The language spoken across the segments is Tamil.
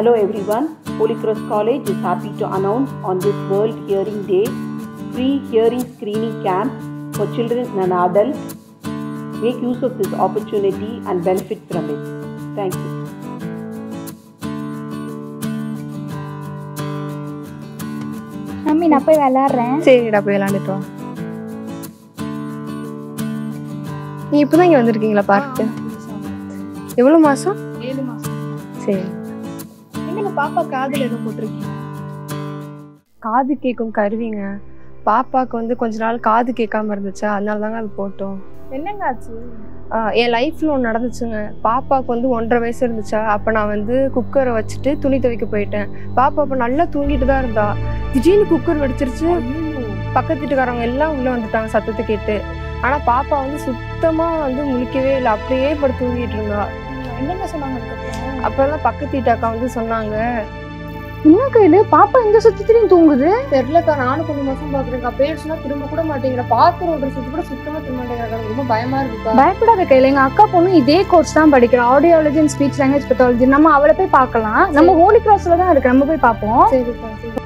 Hello everyone. Holy Cross College is happy to announce on this World Hearing Day free hearing screening camp for children and adults. Make use of this opportunity and benefit from it. Thank you. Mummy நான் போய் விளையாடுறேன் சரிடா போய் விளாண்டுட்டு வா நீ இப்போதான் இங்கே வந்திருக்கீங்களா பார்க்கு எவ்வளோ மாதம் ஏழு மாசம் சரி என்னங்க பாப்பா காதுல ஏதோ போட்டிருக்கீங்க காது கேட்கும் கருவிங்க பாப்பாவுக்கு வந்து கொஞ்ச நாள் காது கேட்காம இருந்துச்சா அதனால தாங்க அது போட்டோம் என்னங்க ஆச்சு ஆஹ் என் லைஃப்பில் ஒன்று நடந்துச்சுங்க பாப்பாவுக்கு வந்து ஒன்றரை வயசு இருந்துச்சா அப்போ நான் வந்து குக்கரை வச்சுட்டு துணி துவைக்க போயிட்டேன் பாப்பா அப்போ நல்லா தூங்கிட்டு தான் இருந்தா திடீர்னு குக்கர் வெடிச்சிருச்சு பக்கத்து வீட்டுக்காரவங்க எல்லாம் உள்ளே வந்துட்டாங்க சத்தத்தை கேட்டு ஆனால் பாப்பா வந்து சுத்தமாக வந்து முழிக்கவே இல்லை அப்படியே படுத்து தூங்கிட்டு இருந்தா என்னங்க சொன்னாங்க அதுக்கப்புறம் அப்புறம் பக்கத்து வீட்டு அக்கா வந்து சொன்னாங்க என்ன கையில பாப்பா எந்த சுத்தத்திலையும் தூங்குது தெரிலக்கா நானும் கொஞ்சம் மாசம் பாக்குறேன்க்கா பேசுனா திரும்ப கூட மாட்டேங்கிற பாத்திரம் ஒரு சுத்தி கூட சுத்தமா திரும்ப மாட்டேங்கிறா எனக்கு ரொம்ப பயமா இருக்குக்கா பயப்படாத கையில எங்க அக்கா பொண்ணு இதே கோர்ஸ் தான் படிக்கிறோம் audiology and speech language pathology நம்ம அவளை போய் பார்க்கலாம் நம்ம ஹோலி கிராஸ்ல தான் இருக்கு நம்ம போய் பார்ப்போம் சரிக்கா சரி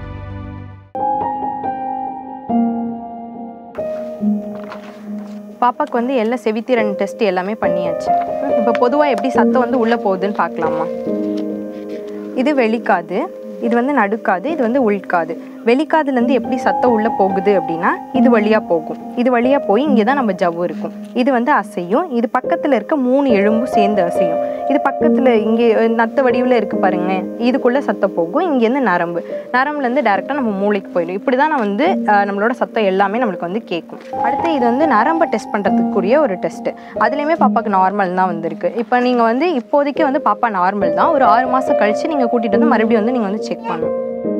பாப்பாக்கு வந்து எல்லா செவித்திறன் டெஸ்ட் எல்லாமே பண்ணியாச்சு இப்போ பொதுவாக எப்படி சத்தம் வந்து உள்ளே போகுதுன்னு பார்க்கலாமா இது வெளிக்காது இது வந்து நடுக்காது இது வந்து உள்காது வெளிக்காதுலேருந்து எப்படி சத்தம் உள்ளே போகுது அப்படின்னா இது வழியாக போகும் இது வழியாக போய் இங்கே தான் நம்ம ஜவ்வு இருக்கும் இது வந்து அசையும் இது பக்கத்தில் இருக்க மூணு எலும்பும் சேர்ந்து அசையும் இது பக்கத்தில் இங்கே நத்த வடிவில் இருக்கு பாருங்க இதுக்குள்ளே சத்தம் போகும் இங்கேருந்து நரம்பு நரம்புலேருந்து டேரெக்டாக நம்ம மூளைக்கு போயிடும் இப்படி தான் நான் வந்து அஹ், நம்மளோட சத்தம் எல்லாமே நம்மளுக்கு வந்து கேட்கும் அடுத்து இது வந்து நரம்பை டெஸ்ட் பண்ணுறதுக்குரிய ஒரு டெஸ்ட்டு அதுலேயுமே பாப்பாக்கு நார்மல் தான் வந்திருக்கு இப்போ நீங்கள் வந்து இப்போதைக்கு வந்து பாப்பா நார்மல் தான் ஒரு ஆறு மாதம் கழித்து நீங்கள் கூட்டிகிட்டு வந்து மறுபடியும் வந்து நீங்கள் வந்து செக் பண்ணணும்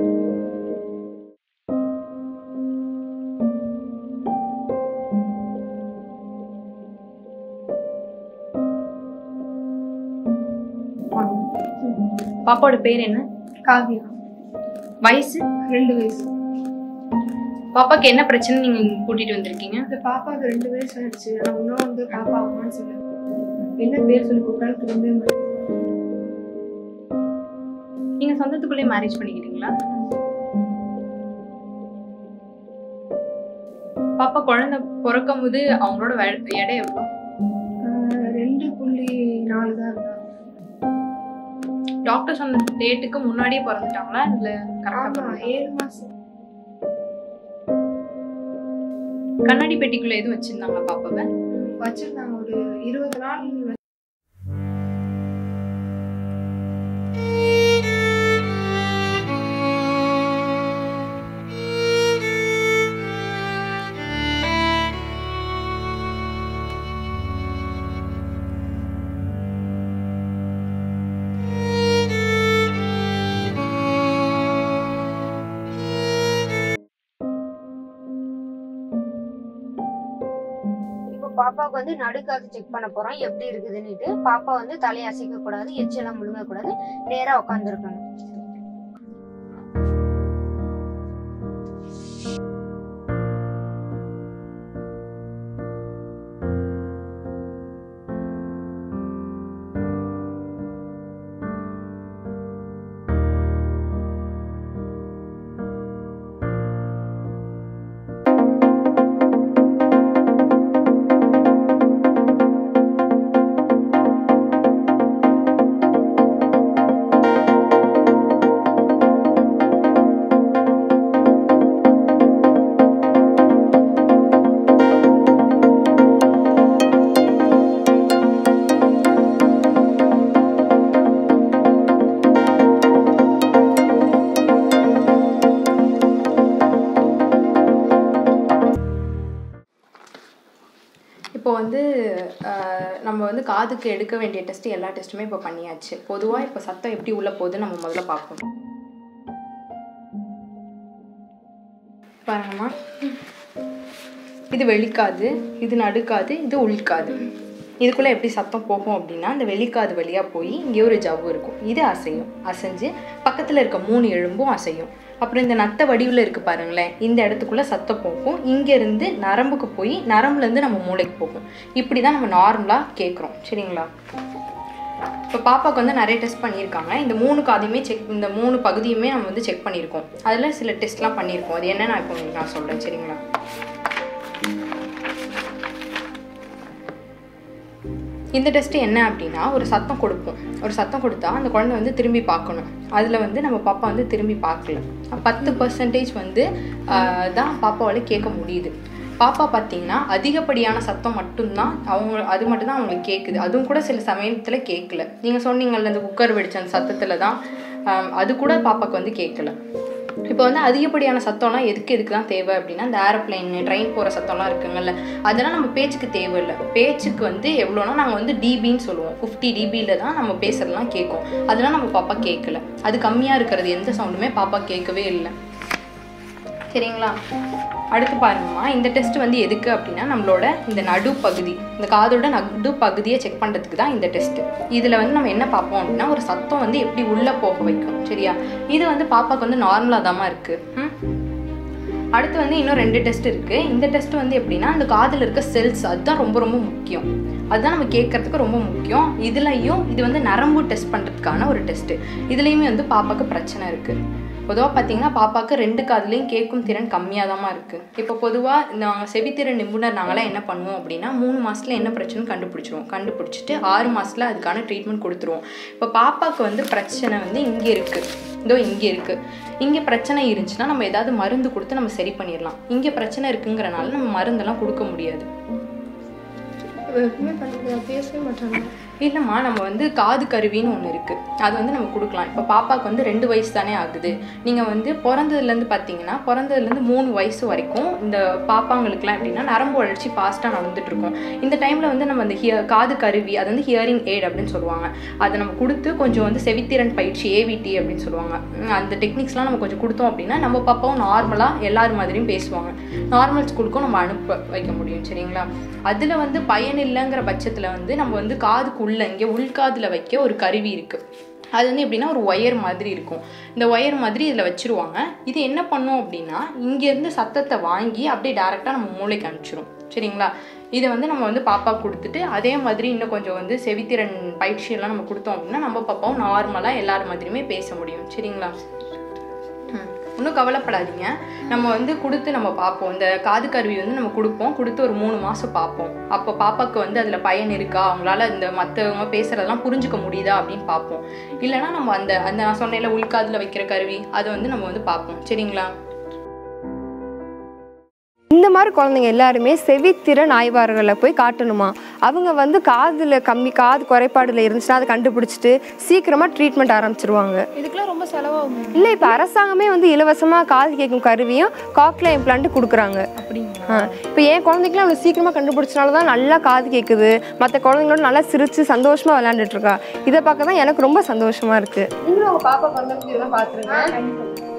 பாப்பாவோட பேர் என்ன காவியா வயசு ரெண்டு வயசு பாப்பாக்கு என்ன பிரச்சனை நீங்க இங்க கூட்டிட்டு வந்திருக்கீங்க இந்த பாப்பாவுக்கு ரெண்டு வயசு ஆயிடுச்சு ஆனா இன்னும் வந்து பாப்பா அம்மான்னு சொல்ல என்ன பேர் சொல்லி கூப்பிட்டாலும் திரும்பவே மாட்டேன் நீங்க சொந்தத்துக்குள்ளே மேரேஜ் பண்ணிக்கிறீங்களா பாப்பா குழந்தை பிறக்கும் போது அவங்களோட வெ- எடை எவ்வளோ ஆஹ் ரெண்டு புள்ளி நாலு தான் இருந்தா டாக்டர் சொன்ன டேட்டுக்கு முன்னாடியே பிறந்துட்டாங்களா இல்ல கரெக்டா ஆமா ஏழு மாசம் கண்ணாடி பெட்டிக்குள்ள எதுவும் வச்சிருந்தாங்களா பாப்பாவை வச்சிருந்தாங்க ஒரு இருபது நாள் இப்போ பாப்பாவுக்கு வந்து நடுக்காது செக் பண்ண போறோம் எப்படி இருக்குதுன்னுட்டு பாப்பா வந்து தலையை அசைக்க கூடாது எச்செல்லாம் முழுங்க கூடாது நேரா உட்காந்துருக்கணும் இப்போ வந்து அஹ், நம்ம வந்து காதுக்கு எடுக்க வேண்டிய டெஸ்ட் எல்லா டெஸ்ட்டுமே இப்போ பண்ணியாச்சு பொதுவாக இப்போ சத்தம் எப்படி உள்ள போகுதுன்னு நம்ம முதல்ல பார்ப்போம் பாருங்கம்மா இது வெளிக்காது இது நடுக்காது இது உள்காது இதுக்குள்ளே எப்படி சத்தம் போகும் அப்படின்னா இந்த வெளிக்காது வழியாக போய் இங்கே ஒரு ஜவ்வு இருக்கும் இது அசையும் அசைஞ்சு பக்கத்தில் இருக்க மூணு எலும்பும் அசையும் அப்புறம் இந்த நத்த வடிவில் இருக்குது பாருங்களேன் இந்த இடத்துக்குள்ளே சத்தம் போகும் இங்கேருந்து நரம்புக்கு போய் நரம்புலேருந்து நம்ம மூளைக்கு போகும் இப்படி தான் நம்ம நார்மலாக கேட்குறோம் சரிங்களா இப்போ பாப்பாவுக்கு வந்து நிறைய டெஸ்ட் பண்ணியிருக்காங்க இந்த மூணு காதையுமே செக் இந்த மூணு பகுதியுமே நம்ம வந்து செக் பண்ணியிருக்கோம் அதில் சில டெஸ்ட்லாம் பண்ணியிருக்கோம் அது என்ன நான் இப்போ உங்களுக்கு நான் சொல்கிறேன் சரிங்களா இந்த டெஸ்ட் என்ன அப்படின்னா ஒரு சத்தம் கொடுப்போம் ஒரு சத்தம் கொடுத்தா அந்த குழந்தை வந்து திரும்பி பார்க்கணும் அதில் வந்து நம்ம பாப்பா வந்து திரும்பி பார்க்கல பத்து பர்சன்டேஜ் வந்து ஆஹ், தான் பாப்பாவால் கேட்க முடியுது பாப்பா பார்த்தீங்கன்னா அதிகப்படியான சத்தம் மட்டும்தான் அவங்க அது மட்டும்தான் அவங்களுக்கு கேட்குது அதுவும் கூட சில சமயத்தில் கேட்கல நீங்கள் சொன்னீங்கல்ல இந்த குக்கர் வெடிச்ச அந்த சத்தத்தில் தான் ஆஹ், அது கூட பாப்பாக்கு வந்து கேட்கல இப்போ வந்து அதிகப்படியான சத்தம்லாம் எதுக்கு எதுக்கு தான் தேவை அப்படின்னா இந்த ஏரோப்ளைன் ட்ரெயின் போகிற சத்தம்லாம் இருக்குங்கல்ல அதெல்லாம் நம்ம பேச்சுக்கு தேவையில்லை பேச்சுக்கு வந்து எவ்வளோனா நாங்கள் வந்து டிபின்னு சொல்லுவோம் ஃபிஃப்டி டிபியில் தான் நம்ம பேசுறதெல்லாம் கேட்கும் அதெல்லாம் நம்ம பாப்பா கேட்கல அது கம்மியாக இருக்கிறது எந்த சவுண்டுமே பாப்பா கேட்கவே இல்லை சரிங்களா அடுத்து பாருங்கம்மா இந்த டெஸ்ட் வந்து எதுக்கு அப்படின்னா நம்மளோட இந்த நடுப்பகுதி இந்த காதோட நடு பகுதியை செக் பண்ணுறதுக்கு தான் இந்த டெஸ்ட் இதில் வந்து நம்ம என்ன பார்ப்போம் அப்படின்னா ஒரு சத்தம் வந்து எப்படி உள்ளே போக வைக்கும் சரியா இது வந்து பாப்பாக்கு வந்து நார்மலாக தாம்மா இருக்குது அடுத்து வந்து இன்னும் ரெண்டு டெஸ்ட் இருக்குது இந்த டெஸ்ட் வந்து எப்படின்னா அந்த காதில் இருக்க செல்ஸ் அதுதான் ரொம்ப ரொம்ப முக்கியம் அதுதான் நம்ம கேட்கறதுக்கு ரொம்ப முக்கியம் இதுலையும் இது வந்து நரம்பு டெஸ்ட் பண்ணுறதுக்கான ஒரு டெஸ்ட்டு இதுலேயுமே வந்து பாப்பாக்கு பிரச்சனை இருக்குது பொதுவாக பார்த்தீங்கன்னா பாப்பாக்கு ரெண்டு காதுலேயும் கேட்கும் திறன் கம்மியாக தான் இருக்குது இப்போ பொதுவாக நாங்கள் செவித்திறன் நிபுணர் நாங்களாம் என்ன பண்ணுவோம் அப்படின்னா மூணு மாதத்தில் என்ன பிரச்சனை கண்டுபிடிச்சிருவோம் கண்டுபிடிச்சிட்டு ஆறு மாதத்தில் அதுக்கான ட்ரீட்மெண்ட் கொடுத்துருவோம் இப்போ பாப்பாவுக்கு வந்து பிரச்சனை வந்து இங்கே இருக்குது இதோ இங்கே இருக்குது இங்கே பிரச்சனை இருந்துச்சுன்னா நம்ம ஏதாவது மருந்து கொடுத்து நம்ம சரி பண்ணிடலாம் இங்கே பிரச்சனை இருக்குங்கிறனால நம்ம மருந்தெல்லாம் கொடுக்க முடியாது எப்பவுமே பண்ணுறது பேசவே மாட்டாங்க இல்லைம்மா நம்ம வந்து காது கருவின்னு ஒன்று இருக்குது அது வந்து நம்ம கொடுக்கலாம் இப்போ பாப்பாவுக்கு வந்து ரெண்டு வயசு தானே ஆகுது நீங்கள் வந்து பிறந்ததுலேருந்து பார்த்தீங்கன்னா பிறந்ததுலேருந்து மூணு வயசு வரைக்கும் இந்த பாப்பாங்களுக்குலாம் எப்படின்னா நரம்பு வளர்ச்சி ஃபாஸ்ட்டாக நடந்துட்டு இருக்கும் இந்த டைமில் வந்து நம்ம அந்த ஹியர் காது கருவி அது வந்து ஹியரிங் எய்ட் அப்படின்னு சொல்லுவாங்க அதை நம்ம கொடுத்து கொஞ்சம் வந்து செவித்திறன் பயிற்சி ஏவிடி அப்படின்னு சொல்லுவாங்க உம், அந்த டெக்னிக்ஸ்லாம் நம்ம கொஞ்சம் கொடுத்தோம் அப்படின்னா நம்ம பாப்பாவும் நார்மலாக எல்லார் மாதிரியும் பேசுவாங்க நார்மல் ஸ்கூலுக்கும் நம்ம அனுப்ப வைக்க முடியும் சரிங்களா அதில் வந்து பயன் இல்லைங்கிற பட்சத்தில் வந்து நம்ம வந்து காதுக்கு உள்ள இங்கே உள்காதில் வைக்க ஒரு கருவி இருக்குது அது வந்து எப்படின்னா ஒரு ஒயர் மாதிரி இருக்கும் இந்த ஒயர் மாதிரி இதில் வச்சுருவாங்க இது என்ன பண்ணும் அப்படின்னா இங்கேருந்து சத்தத்தை வாங்கி அப்படியே டேரெக்டாக நம்ம மூளைக்கு அனுப்பிச்சிரும் சரிங்களா இதை வந்து நம்ம வந்து பாப்பா கொடுத்துட்டு அதே மாதிரி இன்னும் கொஞ்சம் வந்து செவித்திறன் பயிற்சியெல்லாம் நம்ம கொடுத்தோம் அப்படின்னா நம்ம பாப்பாவும் நார்மலாக எல்லார் மாதிரியுமே பேச முடியும் சரிங்களா ம். ஒன்றும் கவலைப்படாதீங்க நம்ம வந்து கொடுத்து நம்ம பார்ப்போம் இந்த காது கருவி வந்து நம்ம கொடுப்போம் கொடுத்து ஒரு மூணு மாதம் பார்ப்போம் அப்போ பாப்பாவுக்கு வந்து அதில் பயன் இருக்கா அவங்களால இந்த மற்றவங்க பேசுகிறதெல்லாம் புரிஞ்சுக்க முடியுதா அப்படின்னு பார்ப்போம் இல்லைன்னா நம்ம அந்த அந்த நான் சொன்னேன்ல உள்காதில் வைக்கிற கருவி அதை வந்து நம்ம வந்து பார்ப்போம் சரிங்களா இந்த மாதிரி குழந்தைங்க எல்லாருமே செவித்திறன் ஆய்வாளர்களை போய் காட்டணுமா அவங்க வந்து காதில் கம்மி காது குறைபாடுல இருந்துச்சுன்னா அதை கண்டுபிடிச்சிட்டு சீக்கிரமாக ட்ரீட்மெண்ட் ஆரம்பிச்சிருவாங்க இதுக்கெல்லாம் ரொம்ப செலவாகும் இல்லை இப்போ அரசாங்கமே வந்து இலவசமாக காது கேட்கும் கருவியும் காக்ல இம்ப்ளான்ட் கொடுக்குறாங்க அப்படிங்களா இப்போ என் குழந்தைக்குலாம் அவ்வளோ சீக்கிரமாக கண்டுபிடிச்சனால தான் நல்லா காது கேட்குது மற்ற குழந்தைங்களோட நல்லா சிரிச்சு சந்தோஷமாக விளையாண்டுட்டு இருக்கா இதை பார்க்க தான் எனக்கு ரொம்ப சந்தோஷமாக இருக்குது நீங்களும் உங்கள் பாப்பா குழந்தைங்க இதெல்லாம் பார்த்துருங்க